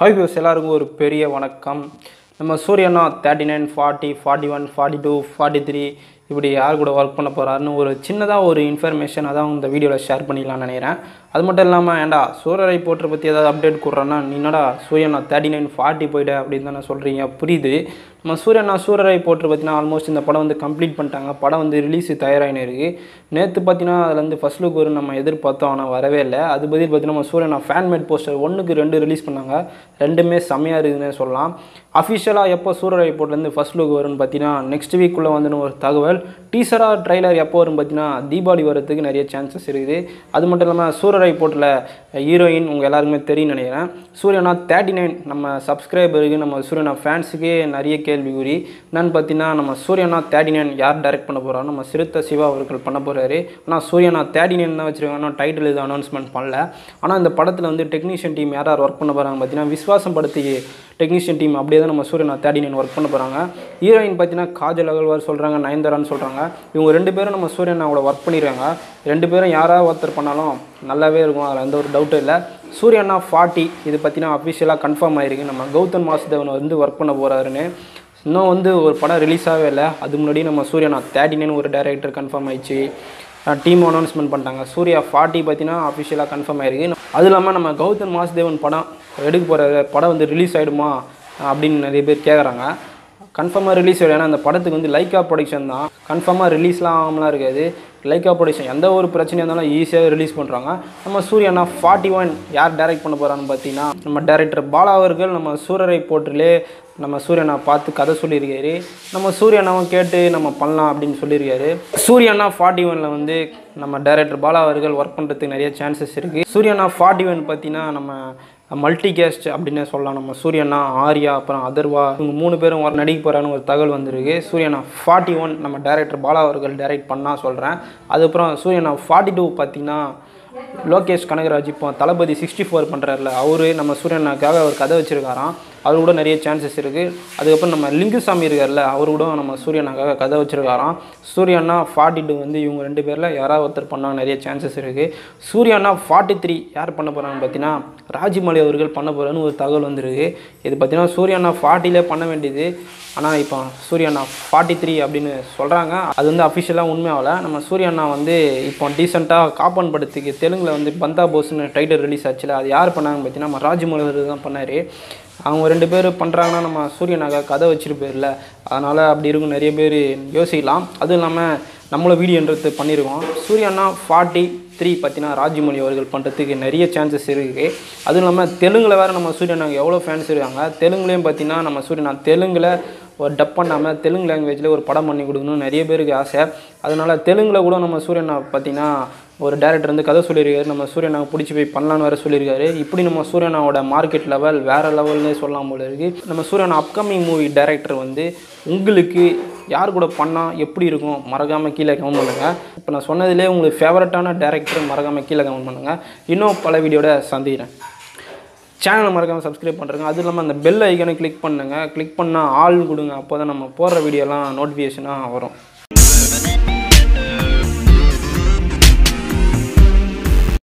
hi views எல்லாருக்கும் ஒரு பெரிய வணக்கம் நம்ம சூரியனா thirty nine forty forty one forty two forty three இப்படி யார் கூட ஒர்க் பண்ண போகிறாருன்னு ஒரு சின்னதாக ஒரு இன்ஃபர்மேஷன் அதான் இந்த வீடியோவில் ஷேர் பண்ணிக்கலாம்னு நினைக்கிறேன் அது மட்டும் இல்லாமல் ஏன்டா சூரியரை போட்டுற பற்றி ஏதாவது அப்டேட் கொடுறேன்னா நீ என்னடா சூரியனா தேர்ட்டி நைன் ஃபார்ட்டி போயிட அப்படின்னு தானே சொல்கிறீங்க புரியுது நம்ம சூரியனா சூரரை போட்டு பார்த்தீங்கன்னா ஆல்மோஸ்ட் இந்த படம் வந்து கம்ப்ளீட் பண்ணிட்டாங்க படம் வந்து ரிலீஸ் தயாராகினு இருக்குது நேற்று பார்த்தீங்கன்னா அதுலேருந்து ஃபர்ஸ்ட் லுக் வரும் நம்ம எதிர்பார்த்தோம் ஆனால் வரவே இல்லை அது பதில் பார்த்தீங்கன்னா நம்ம சூரியனா ஃபேன்மேட் போஸ்டர் ஒன்றுக்கு ரெண்டு ரிலீஸ் பண்ணாங்க ரெண்டுமே செம்மையாக இருக்குதுன்னே சொல்லலாம் அஃபிஷியலாக எப்போ சூரரை போர்ட்லேருந்து ஃபர்ஸ்ட் லுக் வரும்னு பார்த்தீங்கன்னா நெக்ஸ்ட் வீக்குள்ளே வந்து ஒரு தகவல் டீசராக ட்ரைலர் எப்போ வரும் பார்த்தீங்கன்னா தீபாவளி வரதுக்கு நிறைய சான்சஸ் இருக்குது அது மட்டும் இல்லாமல் சூரரை போட்டில் ஹீரோயின் உங்கள் எல்லாருக்குமே தெரியும்னு நினைக்கிறேன் சூரியனா தேர்ட்டி நைன் நம்ம சப்ஸ்கிரைபருக்கு நம்ம சூரியனா ஃபேன்ஸுக்கே நிறைய கேள்விக்குறி என்னன்னு பார்த்தீங்கன்னா நம்ம சூரியனா தேர்ட்டி நைன் யார் டைரக்ட் பண்ண போகிறோம் நம்ம சிறுத்தை சிவா அவர்கள் பண்ண போகிறாரு ஆனால் சூரியனா தேர்ட்டி நைன் தான் வச்சுருக்காங்க டைட்டில் இது அனௌன்ஸ்மெண்ட் பண்ணல ஆனால் இந்த படத்தில் வந்து டெக்னீஷியன் டீம் யார் யார் ஒர்க் பண்ண போகிறாங்க பார்த்தீங்கன்னா விஸ்வாசம் படத்துக்கு டெக்னீஷியன் டீம் அப்படியே தான் நம்ம சூரியனா தேர்ட்டி நைன் ஒர்க் பண்ண போகிறாங்க ஹீரோயின் பார்த்தீங்கன்னா காஜல் அகர்வால் சொல்கிறாங்க நயன்தாரான்னு சொல்கிறாங்க இவங்க ரெண்டு பேரும் நம்ம சூரியனாவோட ஒர்க் பண்ணிடுறாங்க ரெண்டு பேரும் யாராவது ஒருத்தர் பண்ணாலும் நல்லாவே இருக்கும் அதில் எந்த ஒரு டவுட்டும் இல்லை சூரியனா ஃபார்ட்டி இது பார்த்தீங்கன்னா அஃபிஷியலாக கன்ஃபார்ம் ஆயிருக்கு நம்ம கௌதம் வாசுதேவன் வந்து ஒர்க் பண்ண போகிறாருன்னு இன்னும் வந்து ஒரு படம் ரிலீஸ் ஆகவே இல்லை அது முன்னாடி நம்ம சூரியனா தேர்ட்டி நைன் ஒரு டேரக்டர் கன்ஃபார்ம் ஆயிடுச்சு டீம் அனௌன்ஸ்மெண்ட் பண்ணிட்டாங்க சூர்யா ஃபார்ட்டி பார்த்தீங்கன்னா அஃபிஷியலாக கன்ஃபார்ம் ஆயிருக்கு அது இல்லாமல் நம்ம கௌதம் வாசுதேவன் படம் எடுக்க போகிற படம் வந்து ரிலீஸ் ஆகிடுமா அப்படின்னு நிறைய பேர் கேட்குறாங்க கன்ஃபார்மாக ரிலீஸ் ஆகிடும் ஏன்னா அந்த படத்துக்கு வந்து லைக்கா ப்ரொடக்ஷன் தான் கன்ஃபார்மாக ரிலீஸ்லாம் ஆகாமலாம் இருக்காது லைக்கா ப்ரொடக்ஷன் எந்த ஒரு பிரச்சனையாக இருந்தாலும் ஈஸியாக ரிலீஸ் பண்ணுறாங்க நம்ம சூர்யானா ஃபார்ட்டி ஒன் யார் டைரக்ட் பண்ண போகிறான்னு பார்த்தீங்கன்னா நம்ம டேரக்டர் பாலா அவர்கள் நம்ம சூரரை போட்டிலே நம்ம சூரியனா பார்த்து கதை சொல்லியிருக்காரு நம்ம சூரியனாவும் கேட்டு நம்ம பண்ணலாம் அப்படின்னு சொல்லியிருக்காரு சூரியனா ஃபார்ட்டி ஒனில் வந்து நம்ம டைரக்டர் பாலா அவர்கள் ஒர்க் பண்ணுறதுக்கு நிறைய சான்சஸ் இருக்குது சூரியனா ஃபார்ட்டி ஒன் பார்த்தீங்கன்னா நம்ம மல்டி கேஸ்ட் அப்படின்னு சொல்லலாம் நம்ம சூரியனா ஆர்யா அப்புறம் அதர்வா இவங்க மூணு பேரும் ஒரு நடிக்க போகிறான்னு ஒரு தகவல் வந்திருக்கு சூரியனா ஃபார்ட்டி ஒன் நம்ம டேரக்டர் பாலா அவர்கள் டைரக்ட் பண்ணால் சொல்கிறேன் அதுக்கப்புறம் சூரியனா ஃபார்ட்டி டூ பார்த்தீங்கன்னா லோகேஷ் கனகராஜ் இப்போ தளபதி சிக்ஸ்டி ஃபோர் பண்ணுறாருல அவரு நம்ம சூரியனாக்காக அவர் கதை வச்சுருக்காராம் அவர் கூட நிறைய சான்சஸ் இருக்குது அதுக்கப்புறம் நம்ம லிங்குசாமி இருக்கார்ல அவர் கூட நம்ம சூரியனாக்காக கதை வச்சுருக்காராம் சூரியனா ஃபார்ட்டி டூ வந்து இவங்க ரெண்டு பேரில் யாராவது ஒருத்தர் பண்ணால் நிறைய சான்சஸ் இருக்குது சூரியனா ஃபார்ட்டி த்ரீ யார் பண்ண போகிறாங்கன்னு பார்த்தீங்கன்னா ராஜ்மௌலி அவர்கள் பண்ண போகிறான்னு ஒரு தகவல் வந்திருக்கு இது பார்த்தீங்கன்னா சூரியனா ஃபார்ட்டிலே பண்ண வேண்டியது ஆனால் இப்போ சூரியண்ணா ஃபார்ட்டி த்ரீ அப்படின்னு சொல்கிறாங்க அது வந்து அஃபிஷியலாக உண்மையாகல நம்ம சூரியண்ணா வந்து இப்போ டீசெண்டாக காப்பன் படத்துக்கு தெலுங்கில் வந்து பந்தா போஸ்னு டைட்டில் ரிலீஸ் ஆச்சுல அது யார் பண்ணாங்க பார்த்தீங்கன்னா நம்ம ராஜமௌலி அவர்கள் தான் பண்ணார் அவங்க ரெண்டு பேர் பண்ணுறாங்கன்னா நம்ம சூரியனாக கதை வச்சுட்டு போயிடல அதனால் அப்படி இருக்கும் நிறைய பேர் யோசிக்கலாம் அதுவும் இல்லாமல் நம்மளும் வீடியோன்றது பண்ணியிருக்கோம் சூரியண்ணா ஃபார்ட்டி த்ரீ பார்த்தீங்கன்னா ராஜ்மௌலி அவர்கள் பண்ணுறதுக்கு நிறைய சான்சஸ் இருக்குது அதுவும் இல்லாமல் தெலுங்கில் வேறு நம்ம சூரியனாங்க எவ்வளோ ஃபேன்ஸ் இருக்காங்க தெலுங்குலேயும் பார்த்தீங்கன்னா நம்ம சூரியனா தெலுங்கில் ஒரு டப் பண்ணாமல் தெலுங்கு லாங்குவேஜில் ஒரு படம் பண்ணி கொடுக்கணும்னு நிறைய பேருக்கு ஆசை அதனால் தெலுங்கில் கூட நம்ம சூரியனா பார்த்தீங்கன்னா ஒரு டேரக்டர் வந்து கதை சொல்லியிருக்காரு நம்ம சூரியனாவை பிடிச்சி போய் பண்ணலான்னு வேறு சொல்லியிருக்காரு இப்படி நம்ம சூரியனாவோட மார்க்கெட் லெவல் வேறு லெவல்னே சொல்லலாம் போல இருக்குது நம்ம சூரியனா அப்கமிங் மூவி டைரக்டர் வந்து உங்களுக்கு யார் கூட பண்ணால் எப்படி இருக்கும் மறக்காமல் கீழே கமெண்ட் பண்ணுங்கள் இப்போ நான் சொன்னதிலே உங்களுக்கு ஃபேவரட்டான டேரக்டர் மறக்காமல் கீழே கமெண்ட் பண்ணுங்கள் இன்னும் பல வீடியோட சந்திக்கிறேன் சேனலை மறக்காமல் சப்ஸ்கிரைப் பண்ணுறேங்க அதுவும் இல்லாமல் அந்த பெல் ஐக்கனை கிளிக் பண்ணுங்கள் கிளிக் பண்ணால் ஆள் கொடுங்க அப்போ தான் நம்ம போடுற வீடியோலாம் நோட்டிஃபிகேஷனாக வரும்